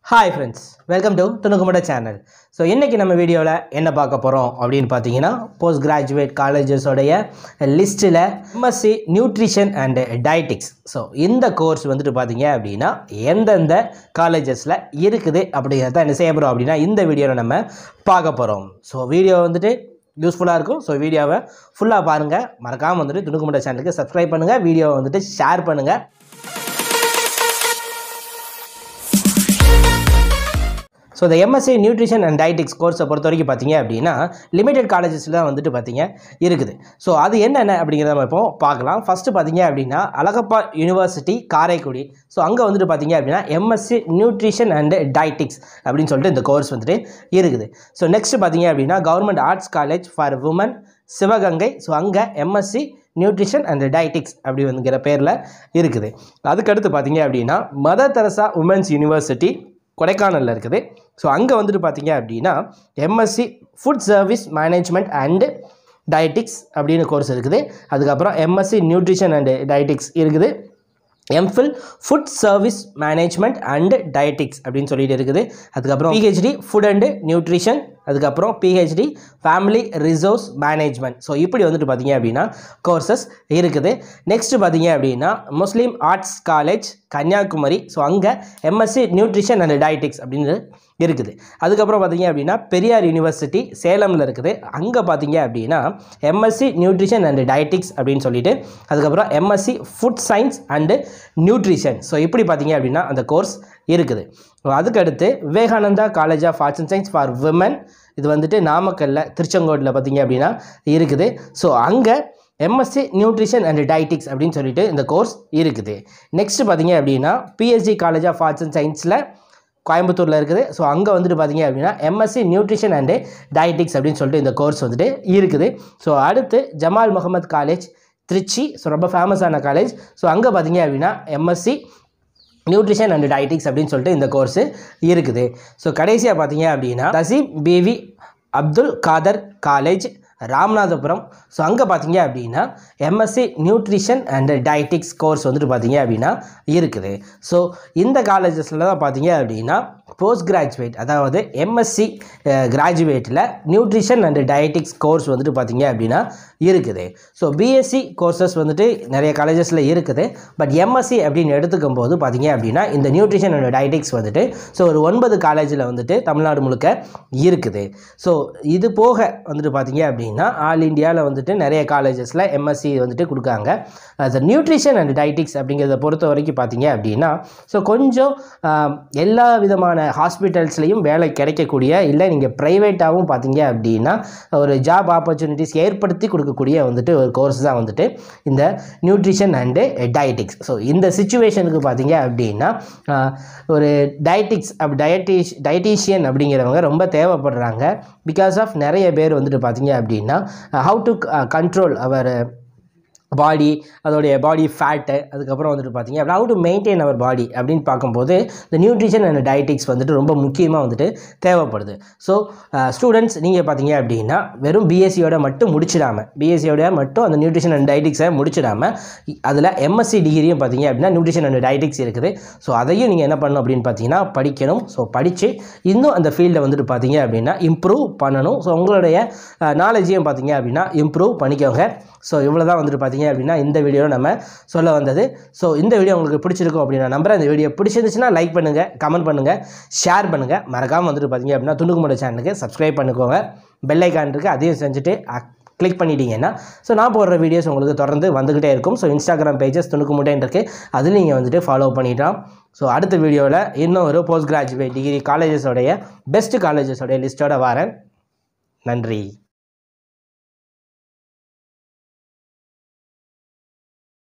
hi friends welcome to துணுக்குமுட channel so இன்றைக்கி நம்ம வீடியோவில் என்ன பார்க்க போகிறோம் அப்படின்னு பார்த்தீங்கன்னா போஸ்ட் கிராஜுவேட் காலேஜஸோடைய லிஸ்ட்டில் MSc nutrition and dietetics so இந்த கோர்ஸ் வந்துட்டு பார்த்தீங்க அப்படின்னா எந்தெந்த காலேஜஸில் இருக்குது அப்படிங்கிறத என்ன செய்ய போகிறோம் அப்படின்னா இந்த வீடியோவில் நம்ம பார்க்க போகிறோம் ஸோ வீடியோ வந்துட்டு யூஸ்ஃபுல்லாக இருக்கும் ஸோ வீடியோவை ஃபுல்லாக பாருங்கள் மறக்காமல் வந்துட்டு துணுக்குமுட சேனலுக்கு சப்ஸ்கிரைப் பண்ணுங்கள் வீடியோவை வந்துட்டு ஷேர் பண்ணுங்கள் ஸோ இந்த எம்எஸ்சி நியூட்ரிஷன் அண்ட் டயட்டிக்ஸ் கோர்ஸை பொறுத்த வரைக்கும் பார்த்தீங்க அப்படின்னா லிமிடெட் காலேஜஸில் தான் வந்துட்டு பார்த்தீங்க இருக்குது ஸோ அது என்னென்ன அப்படிங்கிறத நம்ம இப்போ பார்க்கலாம் ஃபஸ்ட்டு பார்த்தீங்க அப்படின்னா அழகப்பா யூனிவர்சிட்டி காரைக்குடி ஸோ அங்கே வந்துட்டு பார்த்தீங்க அப்படின்னா எம்எஸ்சி நியூட்ரிஷன் அண்ட் டயட்டிக்ஸ் அப்படின்னு சொல்லிட்டு இந்த கோர்ஸ் வந்துட்டு இருக்குது ஸோ நெக்ஸ்ட் பார்த்தீங்க அப்படின்னா government arts college for women Sivaganga so அங்கே எம்எஸ்சி நியூட்ரிஷன் அண்ட் டயட்டிக்ஸ் அப்படி வந்துங்கிற பேரில் இருக்குது அதுக்கடுத்து பார்த்தீங்க அப்படின்னா மதர் தெரசா உமன்ஸ் யூனிவர்சிட்டி கொடைக்கானலில் இருக்குது ஸோ அங்கே வந்துட்டு பார்த்தீங்க அப்படின்னா MSc food service management and dietetics அப்படின்னு கோர்ஸ் இருக்குது அதுக்கப்புறம் எம்எஸ்சி நியூட்ரிஷன் அண்டு டயட்டிக்ஸ் இருக்குது MPhil food service management and dietetics அப்படின்னு சொல்லிட்டு இருக்குது அதுக்கப்புறம் பிஹெச்டி ஃபுட் அண்டு நியூட்ரிஷன் அதுக்கப்புறம் PhD family resource management so இப்படி வந்துட்டு பார்த்தீங்க அப்படின்னா கோர்சஸ் இருக்குது நெக்ஸ்ட் பார்த்தீங்க அப்படின்னா Muslim arts college Kanyakumari so அங்கே எம்எஸ்சி நியூட்ரிஷன் அண்ட் டயட்டிக்ஸ் அப்படின்னு இருக்குது அதுக்கப்புறம் பார்த்தீங்க அப்படின்னா பெரியார் யூனிவர்சிட்டி சேலமில் இருக்குது அங்கே பார்த்தீங்க அப்படின்னா எம்எஸ்சி நியூட்ரிஷன் அண்ட் டயட்டிக்ஸ் அப்படின்னு சொல்லிட்டு அதுக்கப்புறம் MSc food science and nutrition so இப்படி பார்த்தீங்க அப்படின்னா அந்த கோர்ஸ் இருக்குது அதுக்கடுத்து Vivekananda college of arts and science for women இது வந்துட்டு நாமக்கல்ல திருச்செங்கோட்டில் பார்த்தீங்க அப்படின்னா இருக்குது ஸோ அங்கே எம்எஸ்சி நியூட்ரிஷன் அண்ட் டயட்டிக்ஸ் அப்படின்னு சொல்லிட்டு இந்த கோர்ஸ் இருக்குது நெக்ஸ்ட் பார்த்தீங்க அப்படின்னா BSc college of arts and சயின்ஸில் கோயம்புத்தூரில் இருக்குது ஸோ அங்கே வந்துட்டு பார்த்தீங்க அப்படின்னா எம்எஸ்சி நியூட்ரிஷன் அண்டு டயட்டிக்ஸ் அப்படின்னு சொல்லிட்டு இந்த கோர்ஸ் வந்துட்டு இருக்குது ஸோ அடுத்து ஜமால் முகமது காலேஜ் திருச்சி ஸோ ரொம்ப ஃபேமஸான காலேஜ் ஸோ அங்கே பார்த்தீங்க அப்படின்னா எம்எஸ்சி நியூட்ரிஷன் அண்ட் டயட்டிக்ஸ் அப்படின்னு சொல்லிட்டு இந்த கோர்ஸு இருக்குது ஸோ கடைசியாக பார்த்தீங்க அப்படின்னா தசீம் பிவி அப்துல் காதர் காலேஜ் ராமநாதபுரம் ஸோ அங்கே பார்த்தீங்க அப்படின்னா MSc nutrition and dietetics course வந்துட்டு பார்த்தீங்க அப்படின்னா இருக்குது ஸோ இந்த காலேஜஸில் தான் பார்த்தீங்க அப்படின்னா போஸ்ட் கிராஜுவேட் அதாவது எம்எஸ்சி கிராஜுவேட்டில் நியூட்ரிஷன் அண்ட் டயட்டிக்ஸ் கோர்ஸ் வந்துட்டு பார்த்தீங்க அப்படின்னா இருக்குது ஸோ பிஎஸ்சி கோர்சஸ் வந்துட்டு நிறைய காலேஜஸில் இருக்குது பட் எம்எஸ்சி அப்படின்னு எடுத்துக்கும் போது பார்த்தீங்க அப்படின்னா இந்த நியூட்ரிஷன் அண்ட் டயட்டிக்ஸ் வந்துட்டு ஸோ ஒரு ஒன்பது காலேஜில் வந்துட்டு தமிழ்நாடு முழுக்க இருக்குது ஸோ இது போக வந்துட்டு பார்த்தீங்க அப்படின்னா ஆல் இந்தியாவில் வந்துட்டு நிறைய காலேஜஸில் எம்எஸ்சி வந்துட்டு கொடுக்காங்க அது நியூட்ரிஷன் அண்ட் டயட்டிக்ஸ் அப்படிங்கிறத பொறுத்த வரைக்கும் பார்த்தீங்க அப்படின்னா ஸோ கொஞ்சம் ஆஹ், எல்லா விதமான ஹாஸ்பிட்டல்ஸ்லேயும் வேலை கிடைக்கக்கூடிய இல்லை நீங்கள் ப்ரைவேட்டாகவும் பார்த்தீங்க அப்படின்னா ஒரு ஜாப் ஆப்பர்ச்சுனிட்டிஸ் ஏற்படுத்தி கொடுக்கக்கூடிய வந்துட்டு ஒரு கோர்ஸ் தான் வந்துட்டு இந்த நியூட்ரிஷன் அண்டு டயட்டிக்ஸ் ஸோ இந்த சுச்சுவேஷனுக்கு பார்த்தீங்க அப்படின்னா ஆஹ், ஒரு டயட்டிக்ஸ் அப் டயட்டிஷ் டயட்டீஷியன் அப்படிங்கிறவங்க ரொம்ப தேவைப்படுறாங்க பிகாஸ் ஆஃப் நிறைய பேர் வந்துட்டு பார்த்தீங்க அப்படின்னா how to control our body அதோடைய பாடி ஃபேட்டு அதுக்கப்புறம் வந்துட்டு பார்த்தீங்க அப்படின்னா how to maintain our body அப்படின்னு பார்க்கும்போது இந்த நியூட்ரிஷன் அண்ட் டயட்டிக்ஸ் வந்துட்டு ரொம்ப முக்கியமாக வந்துட்டு தேவைப்படுது ஸோ ஸ்டூடெண்ட்ஸ் நீங்கள் பார்த்தீங்க அப்படின்னா வெறும் பிஎஸ்சியோட மட்டும் முடிச்சிடாமல் பிஎஸ்சியோட மட்டும் அந்த நியூட்ரிஷன் அண்ட் டயட்டிக்ஸை முடிச்சிடாமல் அதில் எம்எஸ்சி டிகிரியும் பார்த்தீங்க அப்படின்னா நியூட்ரிஷன் அண்ட் டயட்டிக்ஸ் இருக்குது ஸோ அதையும் நீங்கள் என்ன பண்ணணும் அப்படின்னு பார்த்தீங்கன்னா படிக்கணும் ஸோ படித்து இன்னும் அந்த ஃபீல்டை வந்துட்டு பார்த்தீங்க அப்படின்னா இம்ப்ரூவ் பண்ணணும் ஸோ உங்களுடைய நாலேஜையும் பார்த்தீங்க அப்படின்னா இம்ப்ரூவ் பண்ணிக்கோங்க ஸோ இவ்வளோ தான் வந்துட்டு பார்த்தீங்க அப்படின்னா இந்த வீடியோவில் நம்ம சொல்ல வந்தது ஸோ இந்த வீடியோ உங்களுக்கு பிடிச்சிருக்கும் அப்படின்னு நான் நம்புறேன் இந்த வீடியோ பிடிச்சிருந்துச்சுன்னா லைக் பண்ணுங்கள் கமெண்ட் பண்ணுங்கள் ஷேர் பண்ணுங்கள் மறக்காமல் வந்துட்டு பார்த்தீங்க அப்படின்னா துணுக்குமுட சேனலுக்கு சப்ஸ்கிரைப் பண்ணிக்கோங்க பெல் ஐக்கான் இருக்குது அதையும் செஞ்சுட்டு கிளிக் பண்ணிட்டீங்கன்னா ஸோ நான் போடுற வீடியோஸ் உங்களுக்கு தொடர்ந்து வந்துக்கிட்டே இருக்கும் ஸோ இன்ஸ்டாகிராம் பேஜஸ் துணுக்கு முட்டைன்னு இருக்குது அதில் நீங்கள் வந்துட்டு ஃபாலோ பண்ணிட்டோம் ஸோ அடுத்த வீடியோவில் இன்னும் ஒரு போஸ்ட் கிராஜுவேட் டிகிரி காலேஜஸோடைய பெஸ்ட் காலேஜஸோடைய லிஸ்ட்டோட வரேன் நன்றி